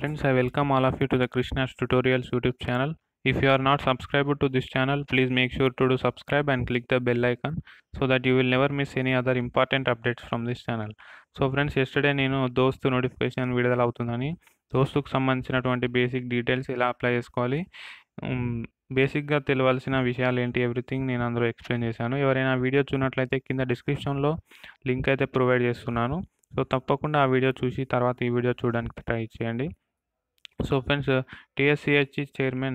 friends, I welcome all of you to the Krishna's Tutorials YouTube channel. If you are not subscribed to this channel, please make sure to do subscribe and click the bell icon so that you will never miss any other important updates from this channel. So friends yesterday నేను DOST notification విడుదల అవుతుందని దోస్తుకు సంబంధించినటువంటి basic details ఎలా apply చేసుకోవాలి బేసిక్గా తెలియాల్సిన విషయాలు ఏంటి ఎవ్రీథింగ్ నేను అందులో ఎక్స్ప్లెయిన్ చేశాను ఎవరైనా వీడియో చూసినట్లయితే కింద డిస్క్రిప్షన్లో లింక్ అయితే ప్రొవైడ్ చేస్తున్నాను సో తప్పకుండా ఆ వీడియో చూసి తర్వాత ఈ వీడియో చూడడానికి ట్రై చేయండి so friends TSCH chairman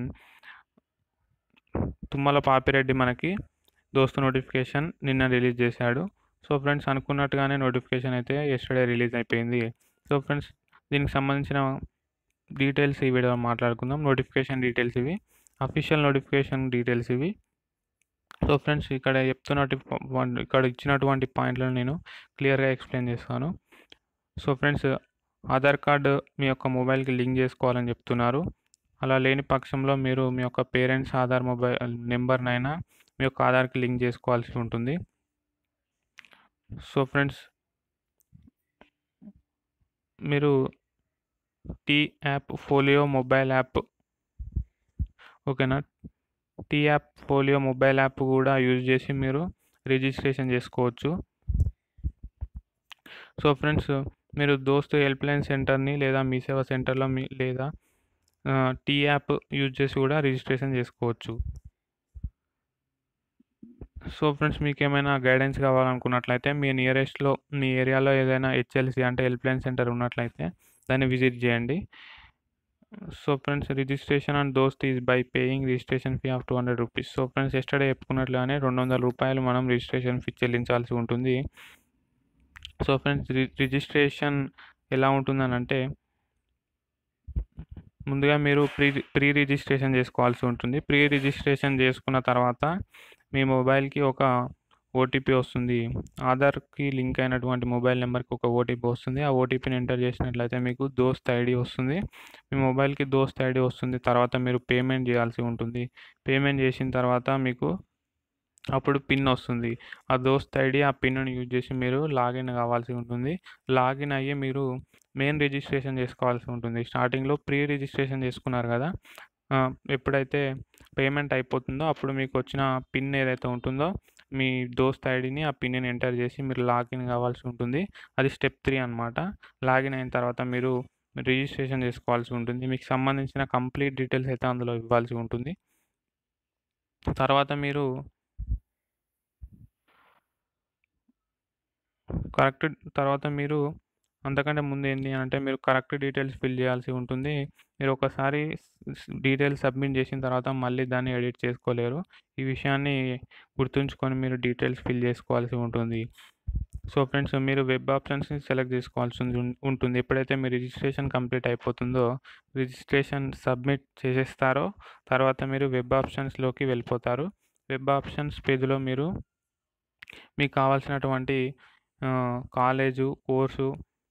Tummala Papireddy మనకి దోస్తు నోటిఫికేషన్ నిన్న రిలీజ్ చేశాడు సో ఫ్రెండ్స్ అనుకున్నట్టుగానే నోటిఫికేషన్ అయితే ఎస్టర్డే రిలీజ్ అయిపోయింది సో ఫ్రెండ్స్ దీనికి సంబంధించిన డీటెయిల్స్ ఈ వీడియోలో మాట్లాడుకుందాం నోటిఫికేషన్ డీటెయిల్స్ ఇవి అఫీషియల్ నోటిఫికేషన్ డీటెయిల్స్ ఇవి సో ఫ్రెండ్స్ ఇక్కడ చెప్తున్నట్టు ఇక్కడ ఇచ్చినటువంటి పాయింట్లను నేను క్లియర్గా ఎక్స్ప్లెయిన్ చేస్తాను సో ఫ్రెండ్స్ ఆధార్ కార్డు మీ యొక్క మొబైల్కి లింక్ చేసుకోవాలని చెప్తున్నారు అలా లేని పక్షంలో మీరు మీ యొక్క పేరెంట్స్ ఆధార్ మొబైల్ నెంబర్నైనా మీ యొక్క ఆధార్కి లింక్ చేసుకోవాల్సి ఉంటుంది సో ఫ్రెండ్స్ మీరు T app folio mobile app ఓకేనా T app folio mobile app కూడా యూజ్ చేసి మీరు రిజిస్ట్రేషన్ చేసుకోవచ్చు సో ఫ్రెండ్స్ మీరు దోస్తు హెల్ప్ లైన్ సెంటర్ని లేదా మీ సేవా సెంటర్లో మీ లేదా టీ యాప్ యూజ్ చేసి కూడా రిజిస్ట్రేషన్ చేసుకోవచ్చు సో ఫ్రెండ్స్ మీకు ఏమైనా గైడెన్స్ కావాలనుకున్నట్లయితే మీ నియరెస్ట్లో మీ ఏరియాలో ఏదైనా హెచ్ఎల్సి అంటే హెల్ప్ లైన్ సెంటర్ ఉన్నట్లయితే దాన్ని విజిట్ చేయండి so friends registration and DOST is by paying registration fee of two hundred rupees so friends yesterday చెప్పుకున్నట్లుగానే రెండు వందల రూపాయలు మనం రిజిస్ట్రేషన్ ఫీ చెల్లించాల్సి ఉంటుంది సో ఫ్రెండ్స్ రిజిస్ట్రేషన్ ఎలా ఉంటుందని అంటే ముందుగా మీరు ప్రీ ప్రీ రిజిస్ట్రేషన్ చేసుకోవాల్సి ఉంటుంది ప్రీ రిజిస్ట్రేషన్ చేసుకున్న తర్వాత మీ మొబైల్కి ఒక ఓటీపీ వస్తుంది ఆధార్కి లింక్ అయినటువంటి మొబైల్ నెంబర్కి ఒక ఓటీపీ వస్తుంది ఆ ఓటీపీని ఎంటర్ చేసినట్లయితే మీకు దోస్త్ ఐడి వస్తుంది మీ మొబైల్కి దోస్త్ ఐడి వస్తుంది తర్వాత మీరు పేమెంట్ చేయాల్సి ఉంటుంది పేమెంట్ చేసిన తర్వాత మీకు అప్పుడు పిన్ వస్తుంది ఆ దోస్త్ ఐడి ఆ పిన్ను యూజ్ చేసి మీరు లాగిన్ కావాల్సి ఉంటుంది లాగిన్ అయ్యి మీరు మెయిన్ రిజిస్ట్రేషన్ చేసుకోవాల్సి ఉంటుంది స్టార్టింగ్లో ప్రీ రిజిస్ట్రేషన్ చేసుకున్నారు కదా ఎప్పుడైతే పేమెంట్ అయిపోతుందో అప్పుడు మీకు వచ్చిన పిన్ ఏదైతే ఉంటుందో మీ దోస్త్ ఐడిని ఆ పిన్ని ఎంటర్ చేసి మీరు లాగిన్ కావాల్సి ఉంటుంది అది స్టెప్ త్రీ అనమాట లాగిన్ అయిన తర్వాత మీరు రిజిస్ట్రేషన్ చేసుకోవాల్సి ఉంటుంది మీకు సంబంధించిన కంప్లీట్ డీటెయిల్స్ అయితే అందులో ఇవ్వాల్సి ఉంటుంది తర్వాత మీరు కరెక్ట్ తర్వాత మీరు అంతకంటే ముందు ఏంటి అంటే మీరు కరెక్ట్ డీటెయిల్స్ ఫిల్ చేయాల్సి ఉంటుంది మీరు ఒకసారి డీటెయిల్స్ సబ్మిట్ చేసిన తర్వాత మళ్ళీ దాన్ని ఎడిట్ చేసుకోలేరు ఈ విషయాన్ని గుర్తుంచుకొని మీరు డీటెయిల్స్ ఫిల్ చేసుకోవాల్సి ఉంటుంది సో ఫ్రెండ్స్ మీరు వెబ్ ఆప్షన్స్ని సెలెక్ట్ చేసుకోవాల్సి ఉంటుంది ఎప్పుడైతే మీ రిజిస్ట్రేషన్ కంప్లీట్ అయిపోతుందో రిజిస్ట్రేషన్ సబ్మిట్ చేసేస్తారో తర్వాత మీరు వెబ్ ఆప్షన్స్లోకి వెళ్ళిపోతారు వెబ్ ఆప్షన్స్ పేజ్లో మీరు మీకు కావాల్సినటువంటి college course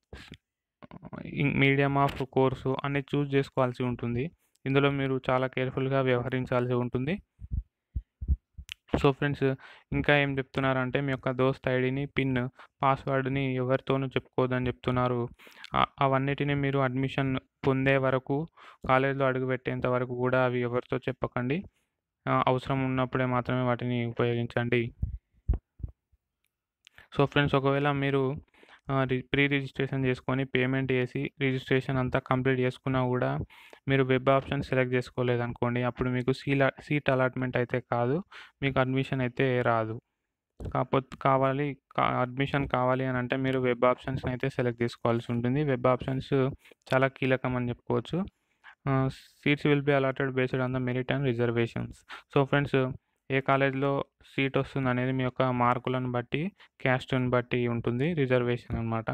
medium of course అన్ని చూస్ చేసుకోవాల్సి ఉంటుంది ఇందులో మీరు చాలా కేర్ఫుల్గా వ్యవహరించాల్సి ఉంటుంది సో ఫ్రెండ్స్ ఇంకా ఏం చెప్తున్నారంటే మీ యొక్క దోస్త్ ఐడిని పిన్ పాస్వర్డ్ని ఎవరితోనూ చెప్పుకోవద్దని చెప్తున్నారు అవన్నిటిని మీరు అడ్మిషన్ పొందే వరకు కాలేజీలో అడుగుపెట్టేంత వరకు కూడా అవి ఎవరితో చెప్పకండి అవసరం ఉన్నప్పుడే మాత్రమే వాటిని ఉపయోగించండి సో ఫ్రెండ్స్ ఒకవేళ మీరు ప్రీ రిజిస్ట్రేషన్ చేసుకొని పేమెంట్ చేసి రిజిస్ట్రేషన్ అంతా కంప్లీట్ చేసుకున్నా కూడా మీరు వెబ్ ఆప్షన్ సెలెక్ట్ చేసుకోలేదు అనుకోండి అప్పుడు మీకు సీలా సీట్ అలాట్మెంట్ అయితే కాదు మీకు అడ్మిషన్ అయితే రాదు కాకపోతే కావాలి అడ్మిషన్ కావాలి అని అంటే మీరు వెబ్ ఆప్షన్స్ని అయితే సెలెక్ట్ చేసుకోవాల్సి ఉంటుంది వెబ్ ఆప్షన్స్ చాలా కీలకం అని చెప్పుకోవచ్చు seats will be allotted based on the merit and reservations so friends ఏ కాలేజ్లో సీట్ వస్తుంది అనేది మీ యొక్క మార్కులను బట్టి క్యాస్ట్ని బట్టి ఉంటుంది రిజర్వేషన్ అనమాట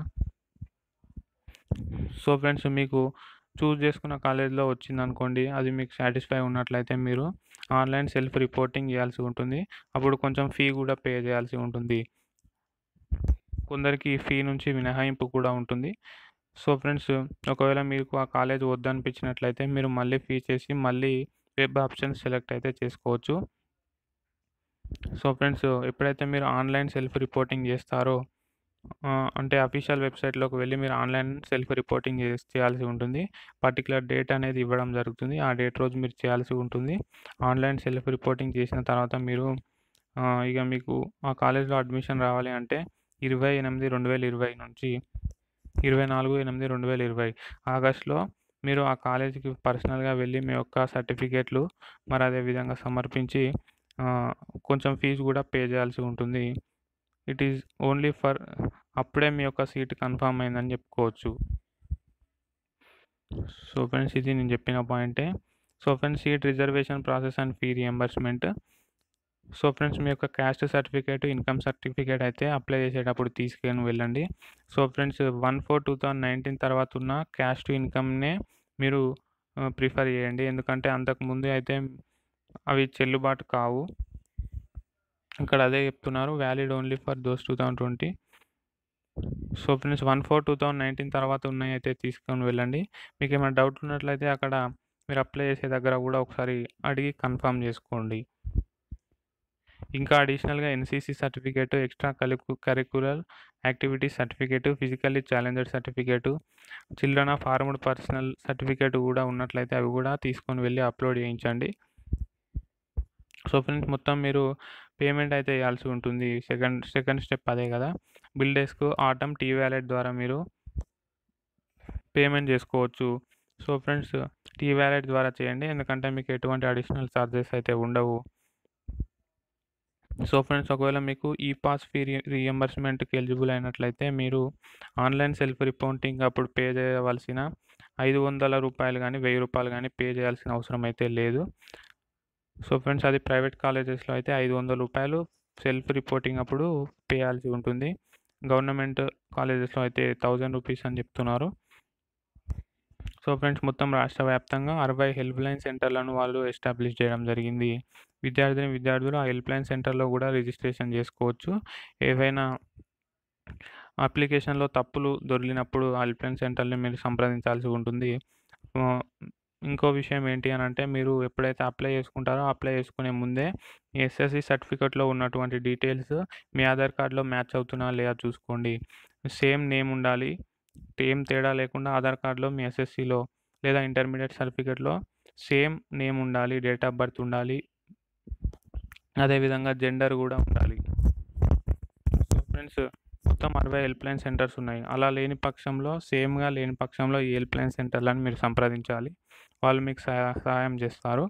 సో ఫ్రెండ్స్ మీకు చూస్ చేసుకున్న కాలేజ్లో వచ్చింది అనుకోండి అది మీకు సాటిస్ఫై ఉన్నట్లయితే మీరు ఆన్లైన్ సెల్ఫ్ రిపోర్టింగ్ చేయాల్సి ఉంటుంది అప్పుడు కొంచెం ఫీ కూడా పే చేయాల్సి ఉంటుంది కొందరికి ఫీ నుంచి మినహాయింపు కూడా ఉంటుంది సో ఫ్రెండ్స్ ఒకవేళ మీకు ఆ కాలేజ్ వద్దనిపించినట్లయితే మీరు మళ్ళీ ఫీ చేసి మళ్ళీ వెబ్ ఆప్షన్ సెలెక్ట్ అయితే చేసుకోవచ్చు సో ఫ్రెండ్స్ ఎప్పుడైతే మీరు ఆన్లైన్ సెల్ఫ్ రిపోర్టింగ్ చేస్తారో అంటే అఫీషియల్ వెబ్సైట్లోకి వెళ్ళి మీరు ఆన్లైన్ సెల్ఫ్ రిపోర్టింగ్ చేసి చేయాల్సి ఉంటుంది పర్టికులర్ డేట్ అనేది ఇవ్వడం జరుగుతుంది ఆ డేట్ రోజు మీరు చేయాల్సి ఉంటుంది ఆన్లైన్ సెల్ఫ్ రిపోర్టింగ్ చేసిన తర్వాత మీరు ఆ, ఇక మీకు ఆ కాలేజ్లో అడ్మిషన్ రావాలి అంటే ఇరవై ఎనిమిది రెండు వేల ఇరవై నుంచి ఇరవై నాలుగు ఎనిమిది రెండు వేల ఇరవై ఆగస్టులో మీరు ఆ కాలేజీకి పర్సనల్గా వెళ్ళి మీ యొక్క సర్టిఫికేట్లు మరి అదే విధంగా సమర్పించి ఆ, కొంచెం ఫీజు కూడా పే చేయాల్సి ఉంటుంది ఇట్ ఈస్ ఓన్లీ ఫర్ అప్పుడే మీ యొక్క సీట్ కన్ఫర్మ్ అయిందని చెప్పుకోవచ్చు సో ఫ్రెండ్స్ ఇది నేను చెప్పిన పాయింటే so friends seat reservation process and fee reimbursement so friends మీ యొక్క క్యాస్ట్ సర్టిఫికేట్ ఇన్కమ్ సర్టిఫికేట్ అయితే అప్లై చేసేటప్పుడు తీసుకొని వెళ్ళండి so friends one four two thousand nineteen తర్వాత ఉన్న క్యాస్ట్ ఇన్కమ్నే మీరు ప్రిఫర్ చేయండి ఎందుకంటే అంతకు ముందు అయితే అవి చెల్లుబాటు కావు ఇక్కడ అదే చెప్తున్నారు valid only for DOST two thousand twenty so friends one four two thousand nineteen తర్వాత ఉన్నాయి అయితే తీసుకొని వెళ్ళండి మీకు ఏమైనా డౌట్ ఉన్నట్లయితే అక్కడ మీరు అప్లై చేసే దగ్గర కూడా ఒకసారి అడిగి కన్ఫర్మ్ చేసుకోండి ఇంకా అడిషనల్గా ఎన్సీసీ సర్టిఫికేట్ ఎక్స్ట్రా కరికు curricular activity certificate physically challenger certificate children of armed personnel certificate కూడా ఉన్నట్లయితే అవి కూడా తీసుకొని వెళ్ళి అప్లోడ్ చేయించండి సో ఫ్రెండ్స్ మొత్తం మీరు పేమెంట్ అయితే వేయాల్సి ఉంటుంది సెకండ్ సెకండ్ స్టెప్ అదే కదా BillDesk Atom T wallet ద్వారా మీరు పేమెంట్ చేసుకోవచ్చు సో ఫ్రెండ్స్ టీ వ్యాలెట్ ద్వారా చేయండి ఎందుకంటే మీకు ఎటువంటి అడిషనల్ ఛార్జెస్ అయితే ఉండవు సో ఫ్రెండ్స్ ఒకవేళ మీకు ఈ పాస్ ఫీ రీఎంబర్స్మెంట్కి ఎలిజిబుల్ అయినట్లయితే మీరు ఆన్లైన్ సెల్ఫ్ రిపోర్టింగ్ అప్పుడు పే చేయవలసిన ఐదు వందల రూపాయలు కానీ వెయ్యి రూపాయలు కానీ పే చేయాల్సిన అవసరం అయితే లేదు సో ఫ్రెండ్స్ అది ప్రైవేట్ కాలేజెస్లో అయితే ఐదు వందల రూపాయలు సెల్ఫ్ రిపోర్టింగ్ అప్పుడు పే చేయాల్సి ఉంటుంది గవర్నమెంట్ కాలేజెస్లో అయితే థౌజండ్ రూపీస్ అని చెప్తున్నారు సో ఫ్రెండ్స్ మొత్తం రాష్ట్ర వ్యాప్తంగా అరవై హెల్ప్ లైన్ సెంటర్లను వాళ్ళు ఎస్టాబ్లిష్ చేయడం జరిగింది విద్యార్థిని విద్యార్థులు ఆ హెల్ప్ లైన్ సెంటర్లో కూడా రిజిస్ట్రేషన్ చేసుకోవచ్చు ఏవైనా అప్లికేషన్లో తప్పులు దొరికినప్పుడు ఆ హెల్ప్ లైన్ సెంటర్ని మీరు సంప్రదించాల్సి ఉంటుంది ఆ, ఇంకో విషయం ఏంటి అని అంటే మీరు ఎప్పుడైతే అప్లై చేసుకుంటారో అప్లై చేసుకునే ముందే ఎస్ఎస్సి సర్టిఫికేట్లో ఉన్నటువంటి డీటెయిల్స్ మీ ఆధార్ కార్డులో మ్యాచ్ అవుతున్నా లేదా చూసుకోండి సేమ్ నేమ్ ఉండాలి ఏం తేడా లేకుండా ఆధార్ కార్డులో మీ ఎస్ఎస్సిలో లేదా ఇంటర్మీడియట్ సర్టిఫికేట్లో సేమ్ నేమ్ ఉండాలి డేట్ ఆఫ్ బర్త్ ఉండాలి అదేవిధంగా జెండర్ కూడా ఉండాలి సో ఫ్రెండ్స్ మొత్తం అరవై హెల్ప్ లైన్ సెంటర్స్ ఉన్నాయి అలా లేని పక్షంలో సేమ్గా లేని పక్షంలో ఈ హెల్ప్ లైన్ సెంటర్లను మీరు సంప్రదించాలి వాళ్ళు మీకు సహా- సహాయం చేస్తారు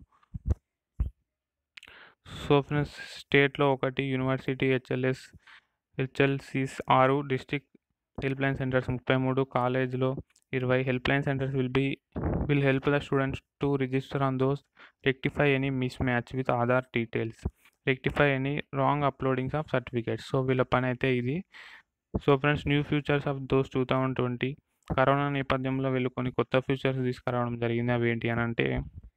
సో ఫ్రెండ్స్ స్టేట్లో ఒకటి యూనివర్సిటీ హెచ్ఎల్ఎస్ హెచ్ఎల్సిస్ ఆరు డిస్టిక్ హెల్ప్ లైన్ సెంటర్స్ ముప్పై మూడు కాలేజ్లో ఇరవై helpline centres will be will help the students to register on DOST rectify any mismatch with Aadhaar details rectify any wrong uploadings of certificates so వీళ్ళ పని అయితే ఇది so friends new futures of DOST two thousand twenty corona నేపథ్యంలో వీళ్ళు కొన్ని కొత్త futures తీసుకురావడం జరిగింది అవి ఏంటి అని అంటే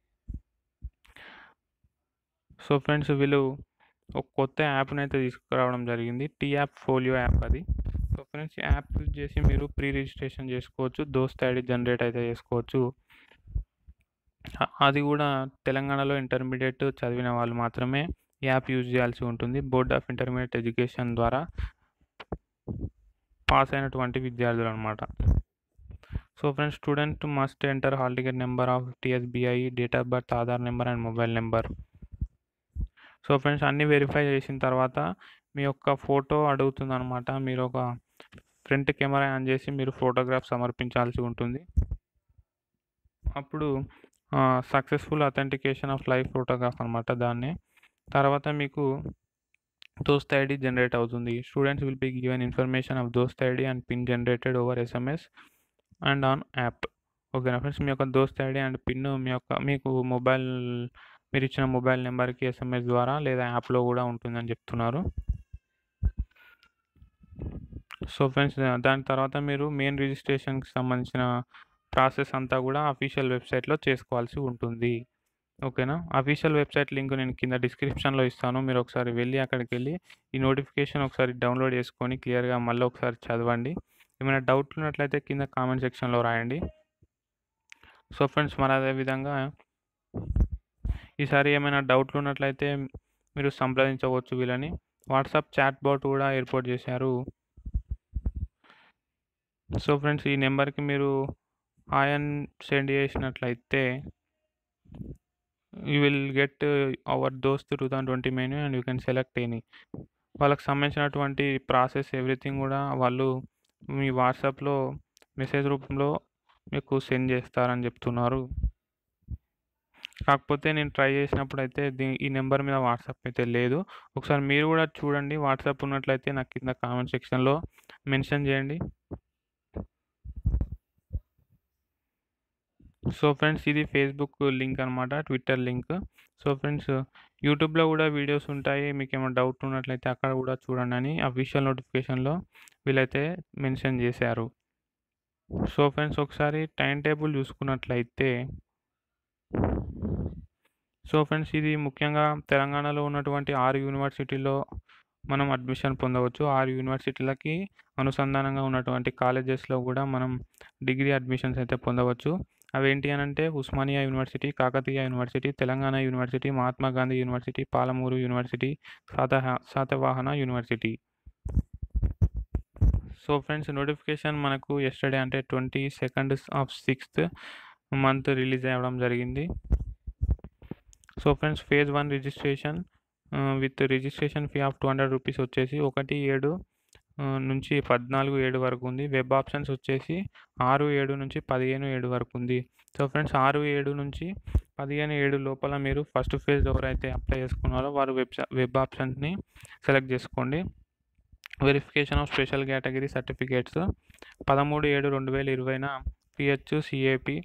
సో ఫ్రెండ్స్ వీళ్ళు ఒక కొత్త యాప్ని అయితే తీసుకురావడం జరిగింది టీ యాప్ ఫోలియో యాప్ అది సో ఫ్రెండ్స్ యాప్ యూజ్ చేసి మీరు ప్రీ రిజిస్ట్రేషన్ చేసుకోవచ్చు దోస్త్ ఐడి జనరేట్ అయితే చేసుకోవచ్చు అ- అది కూడా తెలంగాణలో ఇంటర్మీడియట్ చదివిన వాళ్ళు మాత్రమే ఈ యాప్ యూజ్ చేయాల్సి ఉంటుంది బోర్డ్ ఆఫ్ ఇంటర్మీడియట్ ఎడ్యుకేషన్ ద్వారా పాస్ అయినటువంటి విద్యార్థులు అనమాట so friends student must enter hall ticket number of TSBI date of birth Aadhaar number and mobile number so friends అన్నీ వెరిఫై చేసిన తర్వాత మీ యొక్క ఫోటో అడుగుతుంది అనమాట మీరు ఒక ఫ్రంట్ కెమెరా ఆన్ చేసి మీరు ఫోటోగ్రాఫ్ సమర్పించాల్సి ఉంటుంది అప్పుడు successful authentication of live photograph అనమాట దాన్ని తర్వాత మీకు దోస్త్ ఐడి జనరేట్ అవుతుంది students will be given information of DOST ID and PIN generated over SMS and on app ఓకేనా ఫ్రెండ్స్ మీ యొక్క దోస్త్ ఐడి అండ్ పిన్ మీ యొక్క మీకు మొబైల్ మీరు ఇచ్చిన మొబైల్ నెంబర్కి ఎస్ఎంఎస్ ద్వారా లేదా యాప్లో కూడా ఉంటుందని చెప్తున్నారు సో ఫ్రెండ్స్ దాని తర్వాత మీరు మెయిన్ రిజిస్ట్రేషన్కి సంబంధించిన ప్రాసెస్ అంతా కూడా అఫీషియల్ వెబ్సైట్లో చేసుకోవాల్సి ఉంటుంది ఓకేనా అఫీషియల్ వెబ్సైట్ లింక్ నేను కింద డిస్క్రిప్షన్లో ఇస్తాను మీరు ఒకసారి వెళ్ళి అక్కడికి వెళ్ళి ఈ నోటిఫికేషన్ ఒకసారి డౌన్లోడ్ చేసుకొని క్లియర్గా మళ్ళీ ఒకసారి చదవండి ఏమైనా డౌట్ ఉన్నట్లయితే కింద కామెంట్ సెక్షన్లో రాయండి సో ఫ్రెండ్స్ మరి అదేవిధంగా ఈసారి ఏమైనా డౌట్లు ఉన్నట్లయితే మీరు సంప్రదించవచ్చు వీళ్ళని వాట్సాప్ చాట్ బాట్ కూడా ఏర్పాటు చేశారు సో ఫ్రెండ్స్ ఈ నెంబర్కి మీరు హాయ్ అని సెండ్ చేసినట్లయితే you will get our DOST two thousand twenty menu and you can select any వాళ్ళకి సంబంధించినటువంటి ప్రాసెస్ ఎవ్రీథింగ్ కూడా వాళ్ళు మీ వాట్సాప్లో మెసేజ్ రూపంలో మీకు సెండ్ చేస్తారని చెప్తున్నారు కాకపోతే నేను ట్రై చేసినప్పుడు అయితే దీ ఈ నెంబర్ మీద వాట్సాప్ అయితే లేదు ఒకసారి మీరు కూడా చూడండి వాట్సాప్ ఉన్నట్లయితే నాకు కింద కామెంట్ సెక్షన్లో మెన్షన్ చేయండి సో ఫ్రెండ్స్ ఇది ఫేస్బుక్ లింక్ అనమాట ట్విట్టర్ లింక్ సో ఫ్రెండ్స్ యూట్యూబ్లో కూడా వీడియోస్ ఉంటాయి మీకు ఏమైనా డౌట్ ఉన్నట్లయితే అక్కడ కూడా చూడండి అని అఫీషియల్ నోటిఫికేషన్లో వీళ్ళైతే మెన్షన్ చేశారు సో ఫ్రెండ్స్ ఒకసారి టైం టేబుల్ చూసుకున్నట్లయితే సో ఫ్రెండ్స్ ఇది ముఖ్యంగా తెలంగాణలో ఉన్నటువంటి ఆరు యూనివర్సిటీలో మనం అడ్మిషన్ పొందవచ్చు ఆరు యూనివర్సిటీలకి అనుసంధానంగా ఉన్నటువంటి కాలేజెస్లో కూడా మనం డిగ్రీ అడ్మిషన్స్ అయితే పొందవచ్చు అవేంటి అని అంటే Osmania university Kakatiya university Telangana university Mahatma Gandhi university Palamuru university శాతహ Satavahana university so friends notification మనకు ఎస్టర్డే అంటే twenty second of sixth month release అవ్వడం జరిగింది so friends phase one registration with registration fee of two hundred rupees వచ్చేసి ఒకటి ఏడు నుంచి పద్నాలుగు ఏడు వరకు ఉంది వెబ్ ఆప్షన్స్ వచ్చేసి ఆరు ఏడు నుంచి పదిహేను ఏడు వరకు ఉంది సో ఫ్రెండ్స్ ఆరు ఏడు నుంచి పదిహేను ఏడు లోపల మీరు ఫస్ట్ ఫేజ్ ఎవరైతే అప్లై చేసుకున్నారో వారు వెబ్ వెబ్ ఆప్షన్స్ని సెలెక్ట్ చేసుకోండి verification of special category certificates పదమూడు ఏడు రెండు వేల ఇరవైన పిహెచ్ సిఏపి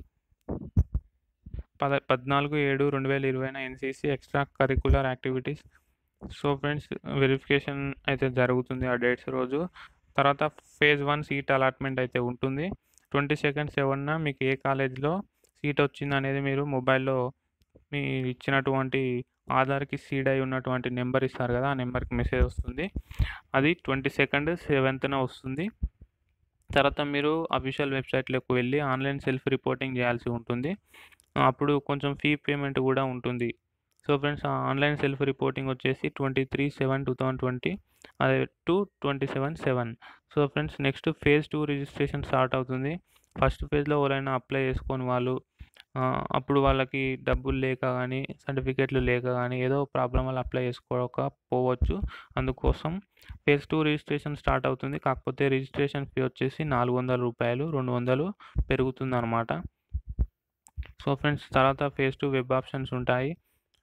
పద పద్నాలుగు ఏడు రెండు వేల ఇరవైన NCC extra curricular activities so friends verification అయితే జరుగుతుంది ఆ డేట్స్ రోజు తర్వాత ఫేజ్ వన్ సీట్ అలాట్మెంట్ అయితే ఉంటుంది ట్వంటీ సెకండ్ సెవెన్న మీకు ఏ కాలేజ్లో సీట్ వచ్చింది అనేది మీరు మొబైల్లో మీ ఇచ్చినటువంటి ఆధార్కి సీడ్ అయి ఉన్నటువంటి నెంబర్ ఇస్తారు కదా ఆ నెంబర్కి మెసేజ్ వస్తుంది అది ట్వంటీ సెకండ్ సెవెంత్న వస్తుంది తర్వాత మీరు అఫీషియల్ వెబ్సైట్లోకి వెళ్ళి ఆన్లైన్ సెల్ఫ్ రిపోర్టింగ్ చేయాల్సి ఉంటుంది అప్పుడు కొంచెం ఫీ పేమెంట్ కూడా ఉంటుంది so friends online self reporting వచ్చేసి twenty three seven two thousand twenty అదే two twenty seven seven so friends next phase two registration start అవుతుంది ఫస్ట్ ఫేజ్లో ఎవరైనా అప్లై చేసుకొని వాళ్ళు అప్పుడు వాళ్ళకి డబ్బులు లేక కానీ సర్టిఫికేట్లు లేక కానీ ఏదో ప్రాబ్లం వల్ల అప్లై చేసుకోకపోవచ్చు అందుకోసం ఫేజ్ టూ రిజిస్ట్రేషన్ స్టార్ట్ అవుతుంది కాకపోతే రిజిస్ట్రేషన్ ఫీ వచ్చేసి నాలుగు వందల రూపాయలు రెండు వందలు పెరుగుతుంది అనమాట సో ఫ్రెండ్స్ తర్వాత ఫేజ్ టూ వెబ్ ఆప్షన్స్ ఉంటాయి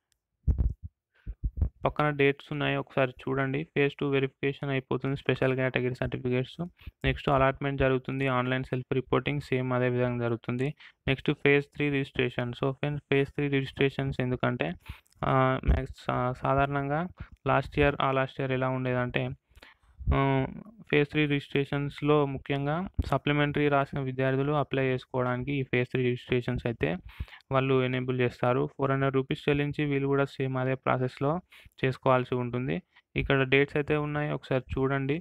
పక్కన డేట్స్ ఉన్నాయి ఒకసారి చూడండి ఫేజ్ టూ వెరిఫికేషన్ అయిపోతుంది special category certificates next allotment జరుగుతుంది ఆన్లైన్ సెల్ఫ్ రిపోర్టింగ్ సేమ్ అదే విధంగా జరుగుతుంది next phase three registration so friends phase three registrations ఎందుకంటే సాధారణంగా లాస్ట్ ఇయర్ ఆ లాస్ట్ ఇయర్ ఎలా ఉండేదంటే ఫేజ్ త్రీ రిజిస్ట్రేషన్స్లో ముఖ్యంగా సప్లిమెంటరీ రాసిన విద్యార్థులు అప్లై చేసుకోవడానికి ఈ ఫేజ్ త్రీ రిజిస్ట్రేషన్స్ అయితే వాళ్ళు ఎనేబుల్ చేస్తారు ఫోర్ హండ్రెడ్ రూపీస్ చెల్లించి వీళ్ళు కూడా సేమ్ అదే ప్రాసెస్లో చేసుకోవాల్సి ఉంటుంది ఇక్కడ డేట్స్ అయితే ఉన్నాయి ఒకసారి చూడండి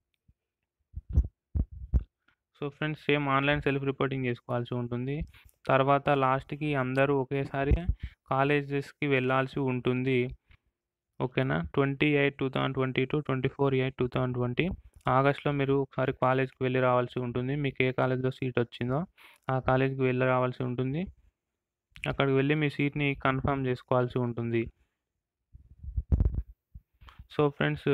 so friends same online self reporting చేసుకోవాల్సి ఉంటుంది తర్వాత లాస్ట్కి అందరూ ఒకేసారి కాలేజెస్కి వెళ్ళాల్సి ఉంటుంది ఓకేనా twenty eight two thousand twenty two twenty four eight two thousand twenty ఆగస్ట్లో మీరు ఒకసారి కాలేజ్కి వెళ్ళి రావాల్సి ఉంటుంది మీకు ఏ కాలేజ్లో సీట్ వచ్చిందో ఆ కాలేజ్కి వెళ్ళి రావాల్సి ఉంటుంది అక్కడికి వెళ్ళి మీ సీట్ని కన్ఫర్మ్ చేసుకోవాల్సి ఉంటుంది సో ఫ్రెండ్స్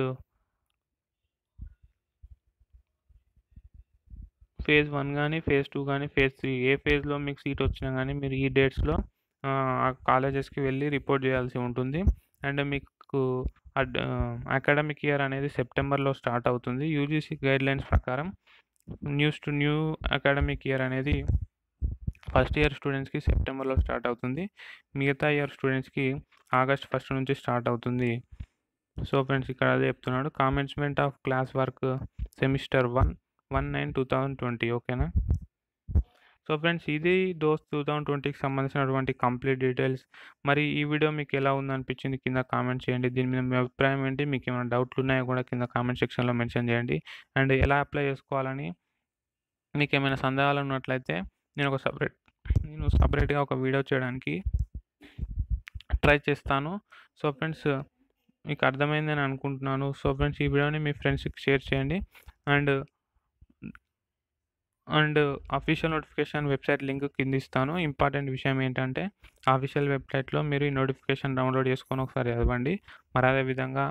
ఫేజ్ వన్ కానీ ఫేజ్ టూ కానీ ఫేజ్ త్రీ ఏ ఫేజ్లో మీకు సీట్ వచ్చినా కానీ మీరు ఈ డేట్స్లో ఆ కాలేజెస్కి వెళ్ళి రిపోర్ట్ చేయాల్సి ఉంటుంది అండ్ మీకు అకాడమిక్ ఇయర్ అనేది సెప్టెంబర్లో స్టార్ట్ అవుతుంది యూజీసీ గైడ్లైన్స్ ప్రకారం news to new academic year అనేది ఫస్ట్ ఇయర్ స్టూడెంట్స్కి సెప్టెంబర్లో స్టార్ట్ అవుతుంది మిగతా ఇయర్ స్టూడెంట్స్కి ఆగస్ట్ ఫస్ట్ నుంచి స్టార్ట్ అవుతుంది సో ఫ్రెండ్స్ ఇక్కడ అదే చెప్తున్నాడు commencement of class work semester one one nine two thousand twenty ఓకేనా సో ఫ్రెండ్స్ ఇది దోస్త్ టూ థౌజండ్ ట్వంటీకి సంబంధించినటువంటి కంప్లీట్ డీటెయిల్స్ మరి ఈ వీడియో మీకు ఎలా ఉందనిపించింది కింద కామెంట్ చేయండి దీని మీద మీ అభిప్రాయం ఏంటి మీకు ఏమైనా డౌట్లు ఉన్నాయో కూడా కింద కామెంట్ సెక్షన్లో మెన్షన్ చేయండి అండ్ ఎలా అప్లై చేసుకోవాలని మీకు ఏమైనా సందేహాలు ఉన్నట్లయితే నేను ఒక సపరేట్ నేను సపరేట్గా ఒక వీడియో చేయడానికి ట్రై చేస్తాను సో ఫ్రెండ్స్ మీకు అర్థమైందని అనుకుంటున్నాను సో ఫ్రెండ్స్ ఈ వీడియోని మీ ఫ్రెండ్స్కి షేర్ చేయండి and and official notification website link కింద ఇస్తాను ఇంపార్టెంట్ విషయం ఏంటంటే అఫీషియల్ వెబ్సైట్లో మీరు ఈ నోటిఫికేషన్ డౌన్లోడ్ చేసుకొని ఒకసారి చదవండి మరి అదేవిధంగా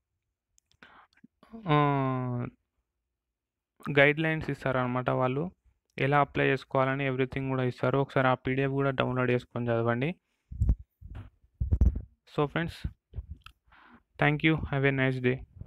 గైడ్ లైన్స్ ఇస్తారనమాట వాళ్ళు ఎలా అప్లై చేసుకోవాలని ఎవ్రీథింగ్ కూడా ఇస్తారు ఒకసారి ఆ పీడిఎఫ్ కూడా డౌన్లోడ్ చేసుకొని చదవండి so friends thank you have a nice day